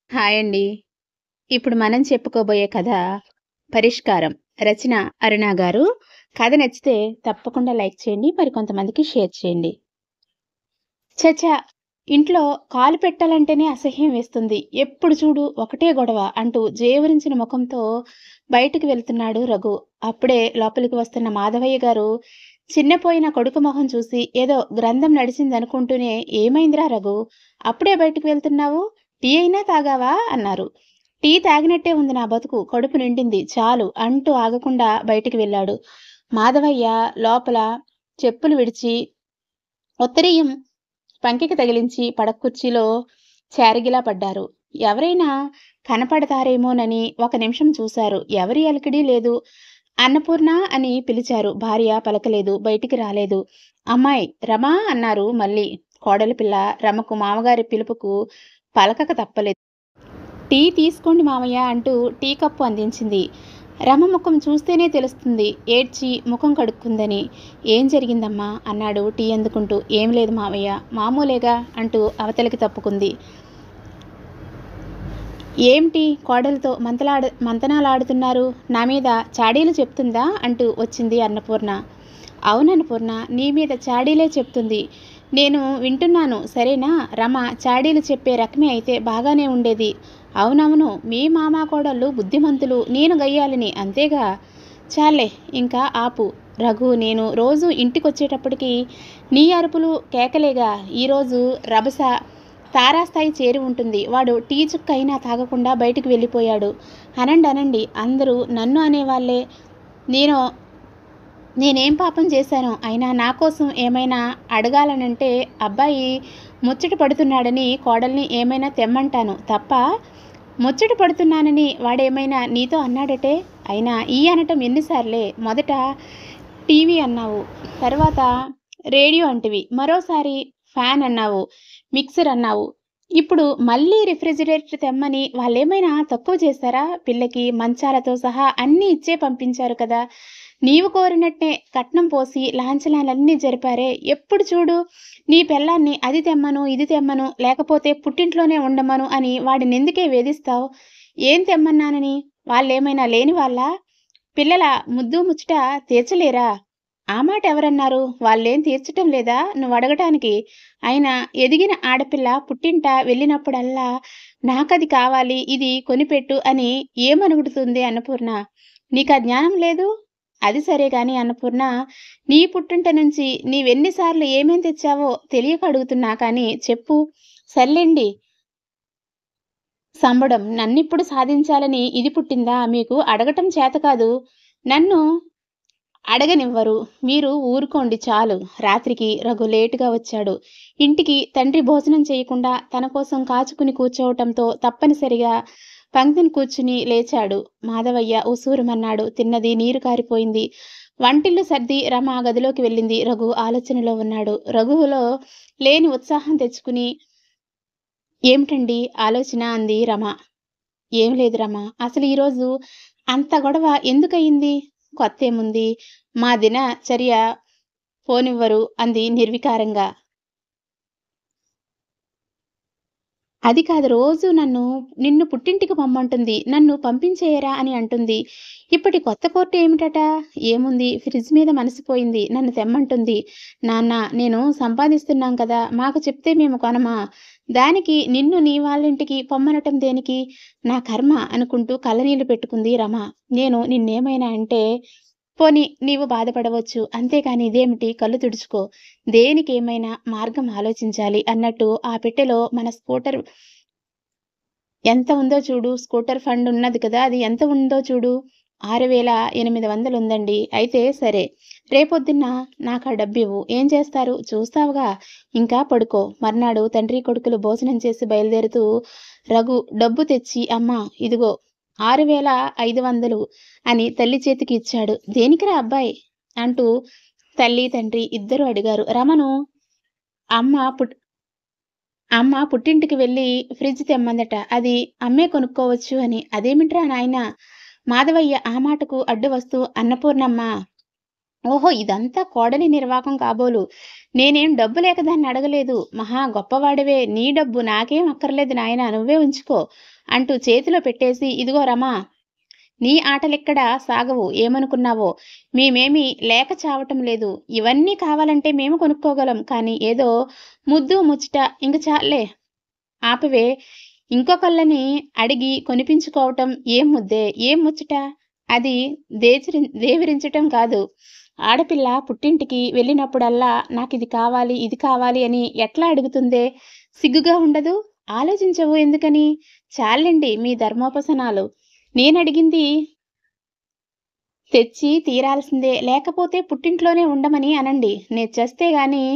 Hi అండి. ఇప్పుడు మనం చెప్పుకోబోయే కథ 'పరిష్కారం' రచన అరుణ గారు. కథ నచ్చితే తప్పకుండా లైక్ చేయండి. మరికొంతమందికి షేర్ చేయండి. ఛ! ఛ! ఇంట్లో కాలు పెట్టాలంటేనే అసహ్యం వేస్తుంది. ఎప్పుడు చూడు ఒకటే గొడవ అంటూ జేవురించిన ముఖంతో బయటికి వెళ్తున్నాడు రఘు. అప్పుడే లోపలికి వస్తున్న మాధవయ్య గారు చిన్నపోయిన కొడుకు మొహం చూసి ఏదో గ్రంథం నడిచిందనుకుంటూనే ఏమైందిరా రఘు? అప్పుడే బయటికి వెళ్తున్నావు? టీ అయినా తాగావా? అన్నారు. టీ తాగినట్టే ఉంది నా బతుకు. కడుపు నిండింది చాలు అంటూ ఆగకుండా బయటికి వెళ్ళాడు. మాధవయ్య లోపల చెప్పులు విడిచి ఉత్తరీయం పంకెకి తగిలించి పడక కుర్చీలో చేరగిలా పడ్డారు. ఎవరైనా కనపడతారేమోనని ఒక నిమిషం చూశారు. ఎవరి అలికిడీ లేదు. అన్నపూర్ణ అని పిలిచారు. భార్య పలకలేదు. బయటికి రాలేదు. అమ్మాయ్ రమా అన్నారు మళ్ళీ. కోడలి పిల్ల రమకు మామగారి పిలుపుకు పలకక తప్పలేదు. టీ తీసుకోండి మామయ్య అంటూ టీ కప్పు అందించింది. రమ ముఖం చూస్తేనే తెలుస్తుంది ఏడ్చి ముఖం కడుక్కుందని. ఏం జరిగిందమ్మా? అన్నాడు టీ అందుకుంటూ. ఏం లేదు మామయ్య. మామూలేగా అంటూ అవతలికి తప్పుకుంది. ఏమిటి కోడలితో మంతలాడ మంతనాలాడుతున్నారు? నా మీద చాడీలు చెప్తుందా? అంటూ వచ్చింది అన్నపూర్ణ. అవునన్నపూర్ణ నీ మీద చాడీలే చెప్తుంది. నేను వింటున్నాను సరేనా? రమ చాడీలు చెప్పే రకమే అయితే బాగానే ఉండేది. అవునవును మీ మామ కోడళ్ళు బుద్ధిమంతులు నేను గయ్యాలిని అంతేగా? చాల్లే ఇంకా ఆపు. రఘు నేను రోజూ ఇంటికొచ్చేటప్పటికి నీ అరుపులు కేకలేగా ఈరోజు రభస తారాస్థాయి చేరి ఉంటుంది. వాడు టీ చుక్క అయినా తాగకుండా బయటికి వెళ్ళిపోయాడు. అనండి అనండి అందరూ నన్ను అనేవాళ్ళే. నేను నేనేం పాపం చేశాను? అయినా నా కోసం ఏమైనా అడగాలనంటే అబ్బాయి ముచ్చట పడుతున్నాడని కోడల్ని ఏమైనా తెమ్మంటాను తప్ప ముచ్చట పడుతున్నానని వాడేమైనా నీతో అన్నాడటే? అయినా ఈ అనటం ఎన్నిసార్లే? మొదట టీవీ అన్నావు. తర్వాత రేడియో అంటివి. మరోసారి ఫ్యాన్ అన్నావు. మిక్సర్ అన్నావు. ఇప్పుడు మళ్ళీ రిఫ్రిజిరేటర్ తెమ్మని వాళ్ళేమైనా తక్కువ చేశారా? పిల్లకి మంచాలతో సహా అన్నీ ఇచ్చే పంపించారు కదా! నీవు కోరినట్టే కట్నం పోసి లాంఛనాలన్నీ జరిపారే. ఎప్పుడు చూడు నీ పెళ్ళాన్ని అది తెమ్మను ఇది తెమ్మను లేకపోతే పుట్టింట్లోనే ఉండమను అని వాడినెందుకే వేధిస్తావ్? ఏం తెమ్మన్నానని? వాళ్ళేమైనా లేనివాళ్ళా? పిల్లల ముద్దూ ముచ్చట తీర్చలేరా? ఆ మాట ఎవరన్నారు? వాళ్ళేం తీర్చటం లేదా నువ్వడగటానికి? అయినా ఎదిగిన ఆడపిల్ల పుట్టింట వెళ్ళినప్పుడల్లా నాకది కావాలి ఇది కొనిపెట్టు అని ఏమనుగుడుతుంది అన్నపూర్ణ? నీకా జ్ఞానం లేదు? అది సరే గాని అన్నపూర్ణ నీ పుట్టింట నుంచి నీవెన్నిసార్లు ఏమేం తెచ్చావో తెలియక అడుగుతున్నా కానీ చెప్పు. సర్లెండి. సంబడం నన్నిప్పుడు సాధించాలని ఇది పుట్టిందా మీకు? అడగటం చేతకాదు. నన్ను అడగనివ్వరు. మీరు ఊరుకోండి చాలు. రాత్రికి రఘు లేటుగా వచ్చాడు. ఇంటికి తండ్రి భోజనం చేయకుండా తన కోసం కాచుకుని కూర్చోవటంతో తప్పనిసరిగా పంక్తిన కూర్చుని లేచాడు. మాధవయ్య ఉసూరుమన్నాడు. తిన్నది నీరు కారిపోయింది. వంటిల్లు సర్ది రమ గదిలోకి వెళ్ళింది. రఘు ఆలోచనలో ఉన్నాడు. రఘువులో లేని ఉత్సాహం తెచ్చుకుని ఏమిటండీ ఆలోచన అంది రమ. ఏం లేదు రమా! అసలు ఈరోజు అంత గొడవ ఎందుకయింది? కొత్తేముంది? మా దినచర్య పోనివ్వరు అంది నిర్వికారంగా. అది కాదు రోజూ నన్ను నిన్ను పుట్టింటికి పొమ్మంటుంది. నన్ను పంపించేయరా అని అంటుంది. ఇప్పటి కొత్త కోర్టు ఏమిటట? ఏముంది ఫ్రిజ్ మీద మనసిపోయింది. నన్ను తెమ్మంటుంది. నాన్నా నేను సంపాదిస్తున్నాం కదా! మాకు చెప్తే మేము కొనమా? దానికి నిన్ను నీ వాళ్ళింటికి పొమ్మనటం దేనికి? నా కర్మ అనుకుంటూ కళ్ళనీళ్ళు పెట్టుకుంది రమ. నేను నిన్నేమైనా అంటే పోనీ నీవు బాధపడవచ్చు. అంతేకాని ఇదేమిటి కళ్ళు తుడుచుకో. దేనికేమైనా మార్గం ఆలోచించాలి అన్నట్టు ఆ పెట్టెలో మన స్కూటర్ ఎంత ఉందో చూడు. స్కూటర్ ఫండ్ ఉన్నది కదా అది ఎంత ఉందో చూడు. ఆరు వేల ఎనిమిది వందలుందండి. అయితే సరే. రేపొద్దున్న నాకా డబ్బివ్వు. ఏం చేస్తారు? చూస్తావుగా. ఇంకా పడుకో. మర్నాడు తండ్రి కొడుకులు భోజనం చేసి బయలుదేరుతూ రఘు డబ్బు తెచ్చి అమ్మా ఇదిగో ఆరు వేల ఐదు వందలు అని తల్లి చేతికి ఇచ్చాడు. దేనికిరా అబ్బాయ్? అంటూ తల్లి తండ్రి ఇద్దరూ అడిగారు. రమను అమ్మ పుట్ అమ్మ పుట్టింటికి వెళ్ళి ఫ్రిజ్ తెమ్మందట. అది అమ్మే కొనుక్కోవచ్చు అని. అదేమిట్రా నాయనా? మాధవయ్య ఆ మాటకు అడ్డు వస్తూ అన్నపూర్ణమ్మ ఓహో ఇదంతా కోడలి నిర్వాకం కాబోలు నేనేం డబ్బు లేక దాన్ని అడగలేదు మహా గొప్పవాడివే నీ డబ్బు నాకేం అక్కర్లేదు నాయనా నువ్వే ఉంచుకో అంటూ చేతిలో పెట్టేసి ఇదిగో రమా నీ ఆటలెక్కడ సాగవు ఏమనుకున్నావో మేమేమి లేక చావటం లేదు ఇవన్నీ కావాలంటే మేము కొనుక్కోగలం కానీ ఏదో ముద్దు ముచ్చట ఇంక చాలే ఆపవే ఇంకొకళ్ళని అడిగి కొనిపించుకోవటం ఏం ముద్దే ఏం ముచ్చట అది దేచిరి దేవిరించటం కాదు ఆడపిల్ల పుట్టింటికి వెళ్ళినప్పుడల్లా నాకు ఇది కావాలి ఇది కావాలి అని ఎట్లా అడుగుతుందే సిగ్గుగా ఉండదు ఆలోచించవు ఎందుకని చాలండి మీ ధర్మోపసనాలు నేనడిగింది తెచ్చి తీరాల్సిందే లేకపోతే పుట్టింట్లోనే ఉండమని అనండి నేను చేస్తే గాని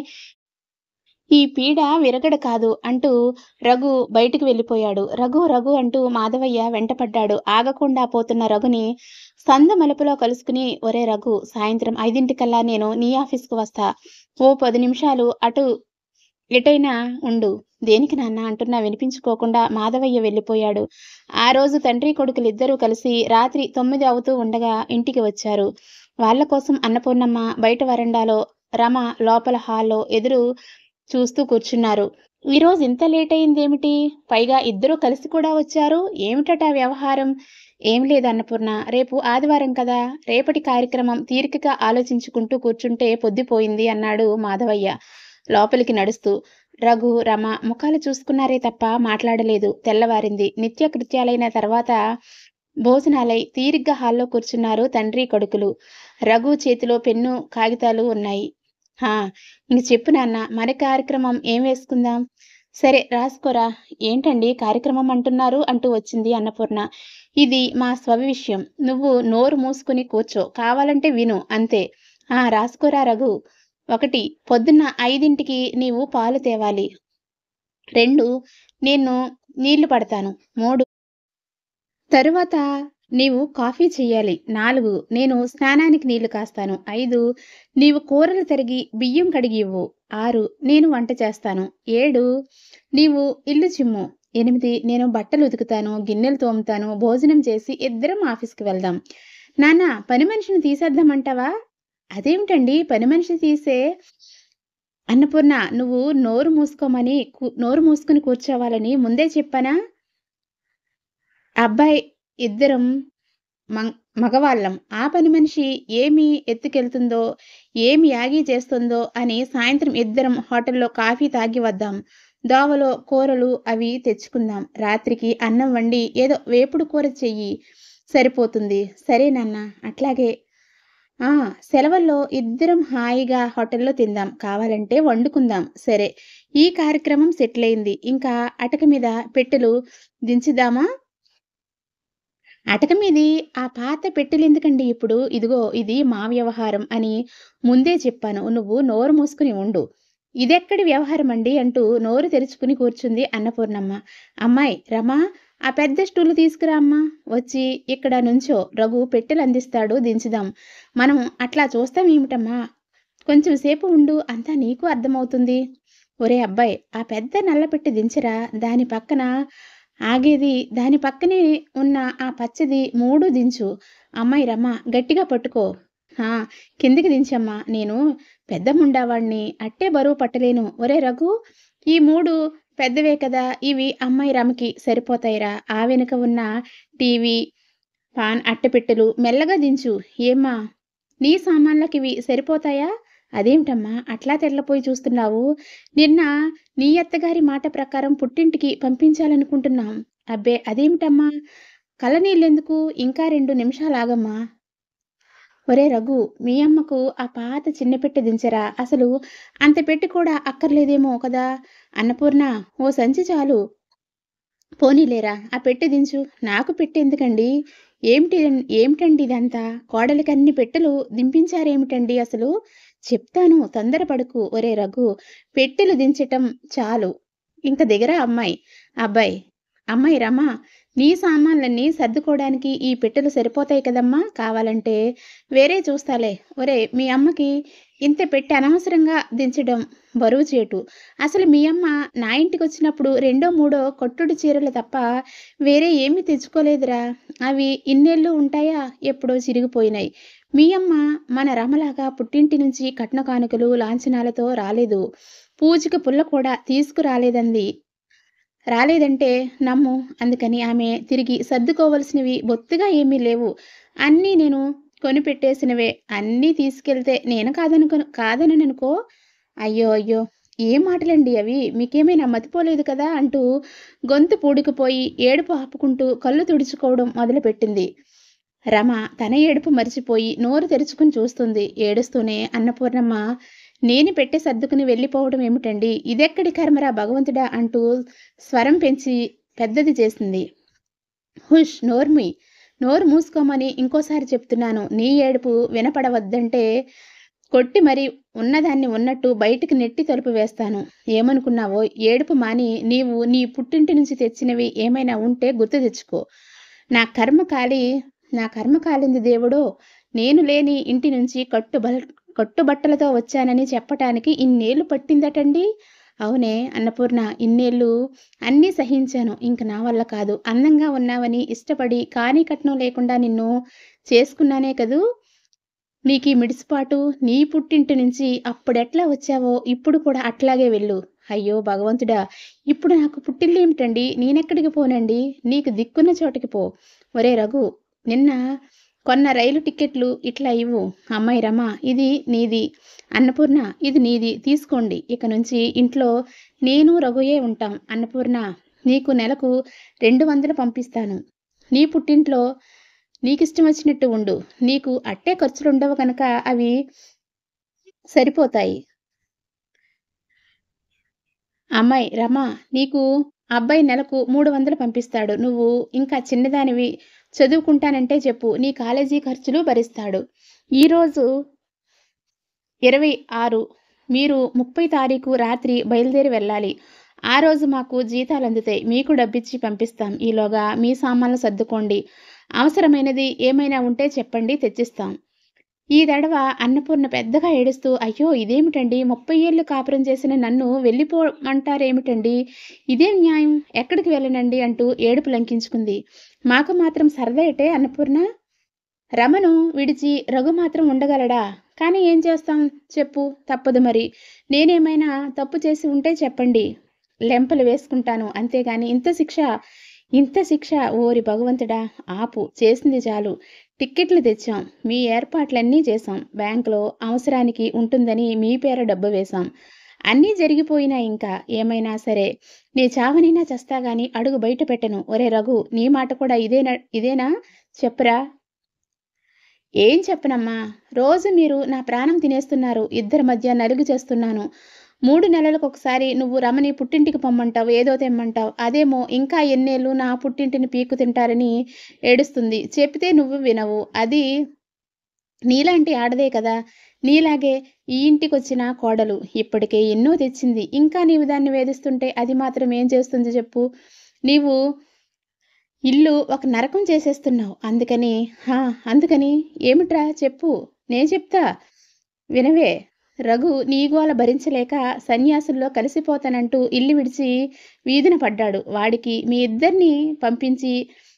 ఈ పీడ విరగడు కాదు అంటూ రఘు బయటికి వెళ్ళిపోయాడు రఘు రఘు అంటూ మాధవయ్య వెంటపడ్డాడు ఆగకుండా పోతున్న రఘుని సంద మలుపులో కలుసుకుని ఒరే రఘు సాయంత్రం ఐదింటికల్లా నేను నీ ఆఫీస్కు వస్తా ఓ పది నిమిషాలు అటు ఎటైనా ఉండు దేనికి నాన్న అంటున్నా వినిపించుకోకుండా మాధవయ్య వెళ్ళిపోయాడు ఆ రోజు తండ్రి కొడుకులిద్దరూ కలిసి రాత్రి తొమ్మిది అవుతూ ఉండగా ఇంటికి వచ్చారు వాళ్ళ కోసం అన్నపూర్ణమ్మ బయట వరండాలో రమ లోపల హాల్లో ఎదురు చూస్తూ కూర్చున్నారు ఈరోజు ఇంత లేట్ అయిందేమిటి పైగా ఇద్దరూ కలిసి కూడా వచ్చారు ఏమిటట వ్యవహారం ఏం లేదు అన్నపూర్ణ రేపు ఆదివారం కదా రేపటి కార్యక్రమం తీరికగా ఆలోచించుకుంటూ కూర్చుంటే పొద్దుపోయింది అన్నాడు మాధవయ్య లోపలికి నడుస్తూ రఘు రమ ముఖాలు చూసుకున్నారే తప్ప మాట్లాడలేదు తెల్లవారింది నిత్యకృత్యాలైన తర్వాత భోజనాలై తీరిగ్గా హాల్లో కూర్చున్నారు తండ్రి కొడుకులు రఘు చేతిలో పెన్ను కాగితాలు ఉన్నాయి హా ఇంక చెప్పు నాన్న మరి కార్యక్రమం ఏం వేసుకుందాం సరే రాసుకోరా ఏంటండి కార్యక్రమం అంటున్నారు అంటూ వచ్చింది అన్నపూర్ణ ఇది మా స్వ విషయం నువ్వు నోరు మూసుకుని కూర్చో కావాలంటే విను అంతే ఆ రాసుకోరా రఘు ఒకటి పొద్దున్న ఐదింటికి నీవు పాలు తేవాలి రెండు నేను నీళ్లు పడతాను మూడు తరువాత నీవు కాఫీ చెయ్యాలి నాలుగు నేను స్నానానికి నీళ్లు కాస్తాను ఐదు నీవు కూరలు తరిగి బియ్యం కడిగి ఇవ్వు ఆరు నేను వంట చేస్తాను ఏడు నీవు ఇల్లు చిమ్ము ఎనిమిది నేను బట్టలు ఉతుకుతాను గిన్నెలు తోముతాను భోజనం చేసి ఇద్దరం ఆఫీస్కి వెళ్దాం నాన్న పని మనిషిని తీసేద్దామంటావా అదేమిటండి పని మనిషి తీసే అన్నపూర్ణ నువ్వు నోరు మూసుకోమని కూ- నోరు మూసుకుని కూర్చోవాలని ముందే చెప్పానా అబ్బాయి ఇద్దరం మం- మగవాళ్ళం ఆ పని మనిషి ఏమి ఎత్తుకెళ్తుందో ఏమి యాగి చేస్తుందో అని సాయంత్రం ఇద్దరం హోటల్లో కాఫీ తాగి వద్దాం దోవలో కూరలు అవి తెచ్చుకుందాం రాత్రికి అన్నం వండి ఏదో వేపుడు కూర చెయ్యి సరిపోతుంది సరేనన్న అట్లాగే ఆ సెలవుల్లో ఇద్దరం హాయిగా హోటల్లో తిందాం కావాలంటే వండుకుందాం సరే ఈ కార్యక్రమం సెటిల్ అయింది ఇంకా అటక మీద పెట్టెలు దించుదామా అటక మీది ఆ పాత పెట్టెలు ఎందుకండి ఇప్పుడు ఇదిగో ఇది మా వ్యవహారం అని ముందే చెప్పాను నువ్వు నోరు మూసుకుని ఉండు ఇదెక్కడి వ్యవహారం అండి అంటూ నోరు తెరుచుకుని కూర్చుంది అన్నపూర్ణమ్మ అమ్మాయి రమా ఆ పెద్ద స్టూలు తీసుకురా అమ్మా వచ్చి ఇక్కడ నుంచో రఘు పెట్టెలు అందిస్తాడు దించుదాం మనం అట్లా చూస్తాం ఏమిటమ్మా కొంచెం సేపు ఉండు అంతా నీకు అర్థమవుతుంది ఒరే అబ్బాయి ఆ పెద్ద నల్ల పెట్టి దించరా దాని పక్కన ఆగేది దాని పక్కనే ఉన్న ఆ పచ్చది మూడు దించు అమ్మాయి రమ్మ గట్టిగా పట్టుకో హా కిందికి దించమ్మా నేను పెద్ద ముండావాణ్ణి అట్టే బరువు పట్టలేను ఒరే రఘు ఈ మూడు పెద్దవే కదా ఇవి అమ్మాయి రమకి సరిపోతాయిరా ఆ వెనుక ఉన్న టీవీ పాన్ అట్టపెట్టెలు మెల్లగా దించు ఏమ్మా నీ సామాన్లకి ఇవి సరిపోతాయా అదేమిటమ్మా అట్లా తెల్లపోయి చూస్తున్నావు నిన్న నీ అత్తగారి మాట ప్రకారం పుట్టింటికి పంపించాలనుకుంటున్నాం అబ్బే అదేమిటమ్మా కళ్ళనీళ్ళెందుకు ఇంకా రెండు నిమిషాలు ఆగమ్మా ఒరే రఘు మీ అమ్మకు ఆ పాత చిన్న పెట్టె దించరా అసలు అంత పెట్టి కూడా అక్కర్లేదేమో కదా అన్నపూర్ణ ఓ సంచి చాలు పోనీలేరా ఆ పెట్టె దించు నాకు పెట్టె ఎందుకండి ఏమిటి ఏమిటండి ఇదంతా కోడలికి అన్ని పెట్టెలు దింపించారేమిటండి అసలు చెప్తాను తొందరపడకు ఒరే రఘు పెట్టెలు దించటం చాలు ఇంక దిగరా అమ్మాయి అబ్బాయి అమ్మాయి రమా నీ సామాన్లన్నీ సర్దుకోవడానికి ఈ పెట్టెలు సరిపోతాయి కదమ్మా కావాలంటే వేరే చూస్తాలే ఒరే మీ అమ్మకి ఇంత పెట్టి అనవసరంగా దించడం బరువు చేటు అసలు మీ అమ్మ నా ఇంటికి వచ్చినప్పుడు రెండో మూడో కొట్టుడు చీరలు తప్ప వేరే ఏమీ తెచ్చుకోలేదురా అవి ఇన్నేళ్ళు ఉంటాయా ఎప్పుడో చిరిగిపోయినాయి మీ అమ్మ మన రమలాగా పుట్టింటి నుంచి కట్న కానుకలు లాంఛనాలతో రాలేదు పూజకి పుల్ల కూడా తీసుకురాలేదంది రాలేదంటే నమ్ము అందుకని ఆమె తిరిగి సర్దుకోవలసినవి బొత్తిగా ఏమీ లేవు అన్నీ నేను కొనిపెట్టేసినవే అన్నీ తీసుకెళ్తే నేను కాదనుకో కాదనని అనుకో అయ్యో అయ్యో ఏ మాటలండి అవి మీకేమైనా మతిపోలేదు కదా అంటూ గొంతు పూడుకుపోయి ఏడుపు ఆపుకుంటూ కళ్ళు తుడుచుకోవడం మొదలుపెట్టింది రమ తన ఏడుపు మరిచిపోయి నోరు తెరుచుకుని చూస్తుంది ఏడుస్తూనే అన్నపూర్ణమ్మ నేను పెట్టే సర్దుకుని వెళ్ళిపోవడం ఏమిటండి ఇదెక్కడి కర్మరా భగవంతుడా అంటూ స్వరం పెంచి పెద్దది చేసింది హుష్ నోర్మి నోరు మూసుకోమని ఇంకోసారి చెప్తున్నాను నీ ఏడుపు వినపడవద్దంటే కొట్టి మరి ఉన్నదాన్ని ఉన్నట్టు బయటికి నెట్టి తలుపు వేస్తాను ఏమనుకున్నావో ఏడుపు మాని నీవు నీ పుట్టింటి నుంచి తెచ్చినవి ఏమైనా ఉంటే గుర్తు తెచ్చుకో నా కర్మ కాలి నా కర్మ కాలింది దేవుడో నేను లేని ఇంటి నుంచి కట్టుబ కట్టుబట్టలతో వచ్చానని చెప్పటానికి ఇన్నేళ్ళు పట్టిందటండి అవునే అన్నపూర్ణ ఇన్నేళ్ళు అన్నీ సహించాను ఇంక నా వల్ల కాదు అందంగా ఉన్నావని ఇష్టపడి కానీ కట్నం లేకుండా నిన్ను చేసుకున్నానే కదూ నీకు ఈ మిడిసిపాటు నీ పుట్టింటి నుంచి అప్పుడెట్లా వచ్చావో ఇప్పుడు కూడా అట్లాగే వెళ్ళు అయ్యో భగవంతుడా ఇప్పుడు నాకు పుట్టిల్లు ఏమిటండి నేనెక్కడికి పోనండి నీకు దిక్కున్న చోటకి పో ఒరే రఘు నిన్న కొన్న రైలు టికెట్లు ఇట్లా ఇవ్వు అమ్మాయి రమ ఇది నీది అన్నపూర్ణ ఇది నీది తీసుకోండి ఇక నుంచి ఇంట్లో నేను రఘుయే ఉంటాం అన్నపూర్ణ నీకు నెలకు రెండు వందలు పంపిస్తాను నీ పుట్టింట్లో నీకు ఇష్టం వచ్చినట్టు ఉండు నీకు అట్టే ఖర్చులు ఉండవు కనుక అవి సరిపోతాయి అమ్మాయి రమ నీకు అబ్బాయి నెలకు మూడు వందలు పంపిస్తాడు నువ్వు ఇంకా చిన్నదానివి చదువుకుంటానంటే చెప్పు నీ కాలేజీ ఖర్చులు భరిస్తాడు ఈరోజు ఇరవై ఆరు మీరు ముప్పై తారీఖు రాత్రి బయలుదేరి వెళ్ళాలి ఆ రోజు మాకు జీతాలు అందుతాయి మీకు డబ్బిచ్చి పంపిస్తాం ఈలోగా మీ సామాన్లు సర్దుకోండి అవసరమైనది ఏమైనా ఉంటే చెప్పండి తెచ్చిస్తాం ఈ దడవ అన్నపూర్ణ పెద్దగా ఏడుస్తూ అయ్యో ఇదేమిటండి ముప్పై ఏళ్ళు కాపురం చేసిన నన్ను వెళ్ళిపోమంటారేమిటండి ఇదేం న్యాయం ఎక్కడికి వెళ్ళనండి అంటూ ఏడుపు లంకించుకుంది మాకు మాత్రం సరదా ఏటే అన్నపూర్ణ రమను విడిచి రఘు మాత్రం ఉండగలడా కానీ ఏం చేస్తాం చెప్పు తప్పదు మరి నేనేమైనా తప్పు చేసి ఉంటే చెప్పండి లెంపలు వేసుకుంటాను అంతేగాని ఇంత శిక్ష ఇంత శిక్ష ఓరి భగవంతుడా ఆపు చేసింది చాలు టిక్కెట్లు తెచ్చాం మీ ఏర్పాట్లన్నీ చేశాం బ్యాంకులో అవసరానికి ఉంటుందని మీ పేర డబ్బు వేశాం అన్నీ జరిగిపోయినా ఇంకా ఏమైనా సరే నీ చావనైనా చస్తా గాని అడుగు బయట పెట్టను ఒరే రఘు నీ మాట కూడా ఇదేనా ఇదేనా చెప్పురా ఏం చెప్పనమ్మా రోజు మీరు నా ప్రాణం తినేస్తున్నారు ఇద్దరి మధ్య నలుగు చేస్తున్నాను మూడు నెలలకు ఒకసారి నువ్వు రమణి పుట్టింటికి పొమ్మంటావు ఏదో తెమ్మంటావు అదేమో ఇంకా ఎన్నేళ్ళు నా పుట్టింటిని పీకు తింటారని ఏడుస్తుంది చెప్తే నువ్వు వినవు అది నీలాంటి ఆడదే కదా నీలాగే ఈ ఇంటికి వచ్చిన కోడలు ఇప్పటికే ఎన్నో తెచ్చింది ఇంకా నీవు దాన్ని వేధిస్తుంటే అది మాత్రం ఏం చేస్తుంది చెప్పు నీవు ఇల్లు ఒక నరకం చేసేస్తున్నావు అందుకని హా అందుకని ఏమిట్రా చెప్పు నేను చెప్తా వినవే రఘు నీ గోల భరించలేక సన్యాసుల్లో కలిసిపోతానంటూ ఇల్లు విడిచి వీధిన పడ్డాడు వాడికి మీ ఇద్దరిని పంపించి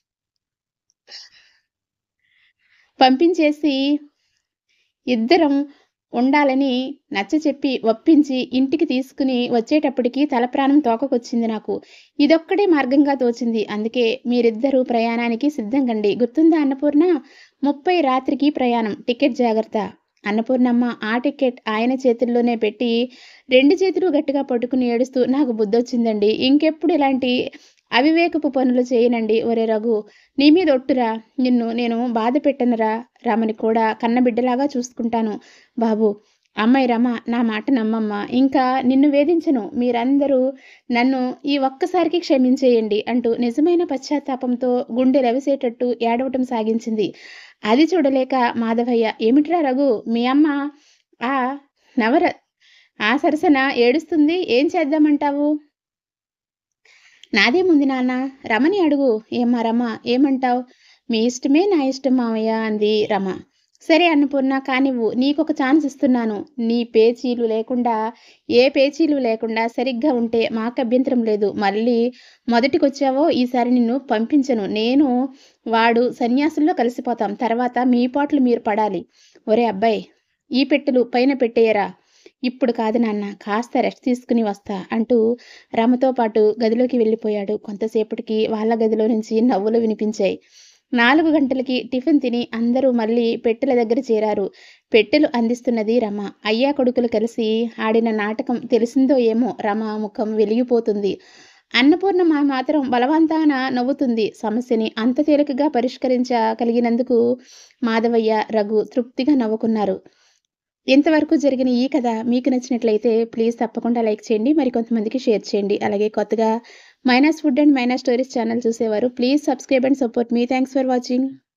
పంపించేసి ఇద్దరం ఉండాలని నచ్చ చెప్పి ఒప్పించి ఇంటికి తీసుకుని వచ్చేటప్పటికి తల ప్రాణం తోకకొచ్చింది నాకు ఇదొక్కడే మార్గంగా తోచింది అందుకే మీరిద్దరూ ప్రయాణానికి సిద్ధంగండి గుర్తుందా అన్నపూర్ణ ముప్పై రాత్రికి ప్రయాణం టికెట్ జాగ్రత్త అన్నపూర్ణమ్మ ఆ టికెట్ ఆయన చేతుల్లోనే పెట్టి రెండు చేతులు గట్టిగా పట్టుకుని ఏడుస్తూ నాకు బుద్ధొచ్చిందండి ఇంకెప్పుడు ఇలాంటి అవివేకపు పనులు చేయనండి ఒరే రఘు నీ మీద ఒట్టురా నిన్ను నేను బాధ పెట్టనురా రమని కూడా కన్నబిడ్డలాగా చూసుకుంటాను బాబు అమ్మాయి రమ నా మాట నమ్మమ్మ ఇంకా నిన్ను వేధించను మీరందరూ నన్ను ఈ ఒక్కసారికి క్షమించేయండి అంటూ నిజమైన పశ్చాత్తాపంతో గుండె రవిసేటట్టు ఏడవటం సాగించింది అది చూడలేక మాధవయ్య ఏమిట్రా రఘు మీ అమ్మ ఆ నవర ఆ సరసన ఏడుస్తుంది ఏం చేద్దామంటావు నాదేముంది నాన్న రమని అడుగు ఏమ్మా రమ ఏమంటావు మీ ఇష్టమే నా ఇష్టం మామయ్య అంది రమ సరే అన్నపూర్ణ కానివ్వు నీకొక ఛాన్స్ ఇస్తున్నాను నీ పేచీలు లేకుండా ఏ పేచీలు లేకుండా సరిగ్గా ఉంటే మాకు అభ్యంతరం లేదు మళ్ళీ మొదటికొచ్చావో ఈసారి నిన్ను పంపించను నేను వాడు సన్యాసుల్లో కలిసిపోతాం తర్వాత మీ పాటలు మీరు పడాలి ఒరే అబ్బాయి ఈ పెట్టెలు పైన పెట్టేయరా ఇప్పుడు కాదు నాన్న కాస్త రెస్ట్ తీసుకుని వస్తా అంటూ రమతో పాటు గదిలోకి వెళ్ళిపోయాడు కొంతసేపటికి వాళ్ళ గదిలో నుంచి నవ్వులు వినిపించాయి నాలుగు గంటలకి టిఫిన్ తిని అందరూ మళ్ళీ పెట్టెల దగ్గర చేరారు పెట్టెలు అందిస్తున్నది రమ అయ్యా కొడుకులు కలిసి ఆడిన నాటకం తెలిసిందో ఏమో రమ ముఖం వెలిగిపోతుంది అన్నపూర్ణమ్మ మాత్రం బలవంతాన నవ్వుతుంది సమస్యని అంత తేలికగా పరిష్కరించగలిగినందుకు మాధవయ్య రఘు తృప్తిగా నవ్వుకున్నారు ఇంతవరకు జరిగిన ఈ కథ మీకు నచ్చినట్లయితే ప్లీజ్ తప్పకుండా లైక్ చేయండి మరి కొంతమందికి షేర్ చేయండి అలాగే కొత్తగా minus food and minus stories channel చూసేవారు ప్లీజ్ సబ్స్క్రైబ్ అండ్ సపోర్ట్ మీ థ్యాంక్స్ ఫర్ వాచింగ్